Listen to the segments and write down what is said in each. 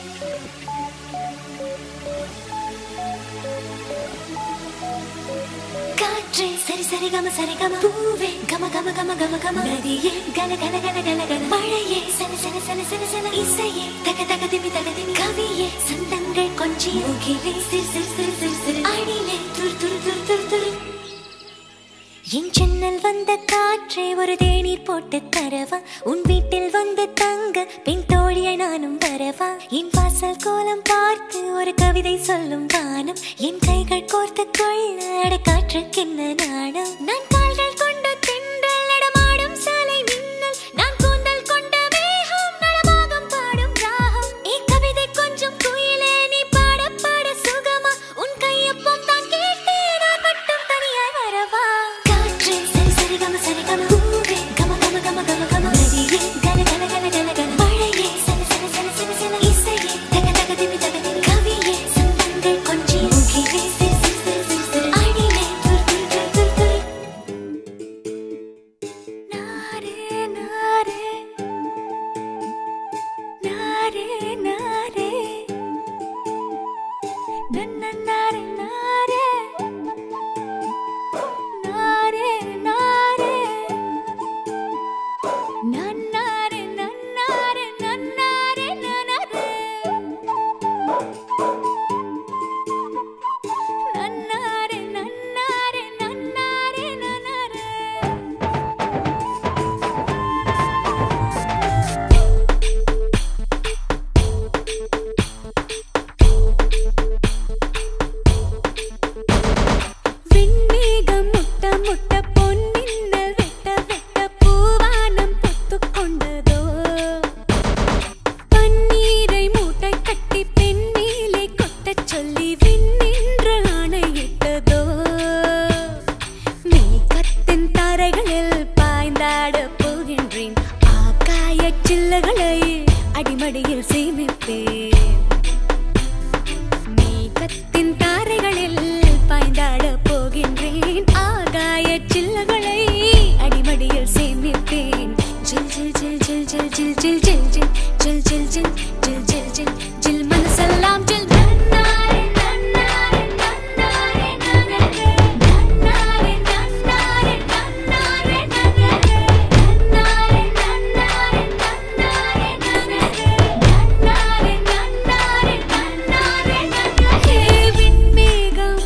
காற்றே சரி சரி கம சரி கம பூவே கம கம கம கம கம நதியே கல கல கல கல கல மழையே சல சல சல சல சல இசையே தக தக திமி தக திமி கவியே சந்தங்கள் கொஞ்சி முகிலே சிறு சிறு சிறு சிறு சிறு அணிலே துரு துரு துரு துரு துரு என் ஜன்னல் வந்த காற்றே ஒரு தேநீர் போட்டு தரவா உன் வீட்டில் வந்து தங்க பின் தோழியை நானும் வரவா என் வாசல் கோலம் பார்த்து ஒரு கவிதை சொல்லும் வானம் என் கைகள் கோர்த்து கொள்ள அட காற்றுக்கென்ன நாணம் நான் கால்கள் கொண்ட தென்றல் நடமாடும் சாலை மின்னல் நான் கூந்தல் கொண்ட மேகம் நலமாகம் பாடும் ராகம் ஏ கவிதை கொஞ்சம் குயிலே நீ பாட பாட சுகமா உன் கையப்பம் தான் கேட்டு நான் மட்டும் தனியாய் வரவா காற்றே சரி சரி கம சரி கம பூவே கம கம கம கம கம நதியே கல கல கல கல கல மழையே சல சல சல சல சல இசையே தக தக திமி தக திமி கவியே சந்தங்கள் கொஞ்சி முகிலே சிறு சிறு சிறு சிறு சிறு அணிலே துரு துரு துரு துரு துரு நாரே நாரே நாரே நாரே நன்ன நாரே நாரே நாரே நாரே நன்னாரே நன்னாரே நன்னாரே நன்னாரே நன்னாரே நன்னாரே நன்னாரே நன்னாரே விண்ணேகம் முட்ட முட்ட பொன்னின்னல் வெட்ட வெட்ட பூவானம் பொத்துக் கொண்டதோ பன்னீரை மூட்டை கட்டி பெண் மேலே கொட்டச் சொல்லி விண்ணின்ற ஆணையிட்டதோ மேகத்தின் தாரைகளில் பாய்ந்தாட போகின்றேன் ஆகாய சில்லுகளை அடிமடியில் சேமிப்பேன் மேகத்தின் தாரைகளில் பாய்ந்தாட போகின்றேன் ஆகாய சில்லுகளை அடிமடியில் சேமிப்பேன் ஜில் ஜில் ஜில் ஜில் ஜில் ஜில் ஜில் ஜில் ஜில் ஜில் ஜில் ஜில் ஜில் ஜில் ஜில் ஜில் மனசெல்லாம் ஜில் நன்னாரே நன்னாரே நன்னாரே நன்னாரே நன்னாரே நன்னாரே நன்னாரே நன்னாரே நன்னாரே நன்னாரே நன்னாரே நன்னாரே நன்னாரே நன்னாரே நன்னாரே விண்மேகம்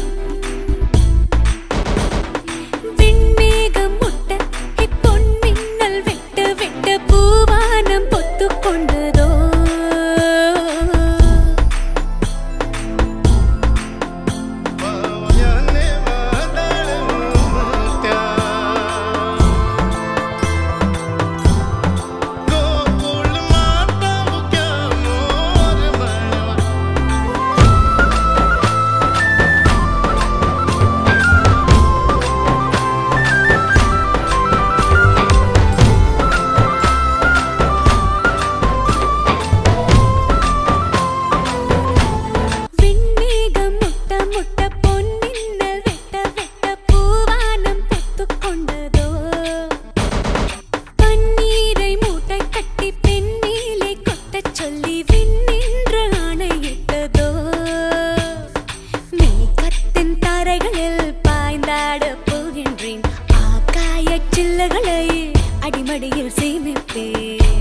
விண்மேகம் முட்ட பொன் மின்னல் வெட்ட வெட்ட பூவானம் பொத்துக் கொண்டதோ விண்மேகம் முட்ட முட்ட பொன் மின்னல் வெட்ட வெட்ட பூவானம் பொத்துக் கொண்டதோ பன்னீரை மூட்டை கட்டி பெண் மேலே கொட்டச் சொல்லி விண்ணின்ற ஆணையிட்டதோ மேகத்தின் தாரைகளில் பாய்ந்தாட போகின்றேன் ஆகாய சில்லுகளை அடிமடியில் சேமிப்பேன்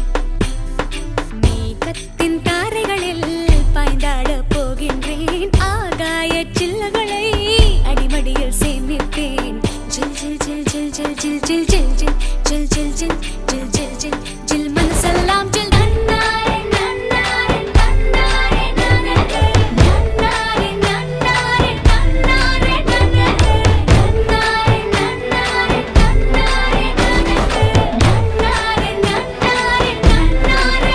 மேகத்தின் தாரைகளில் பாய்ந்தாட போகின்றேன் ஆகாய சில்லுகளை அடிமடியில் சேமிப்பேன் ஜில் ஜில் ஜில் ஜில் ஜில் ஜில் ஜில் ஜில் ஜில் ஜில் ஜில் ஜில் ஜில் ஜில் ஜில் ஜில் மனசெல்லாம் ஜில் நன்னாரே நன்னாரே நன்னாரே நன்னாரே நன்னாரே நன்னாரே நன்னாரே நன்னாரே நன்னாரே நன்னாரே நன்னாரே நன்னாரே நன்னாரே நன்னாரே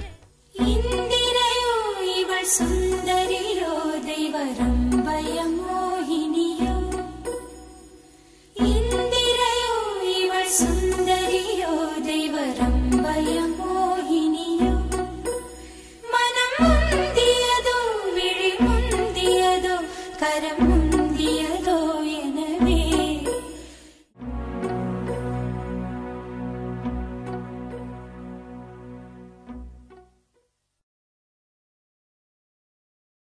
சுந்தரியோ தெய்வரம் பயமோ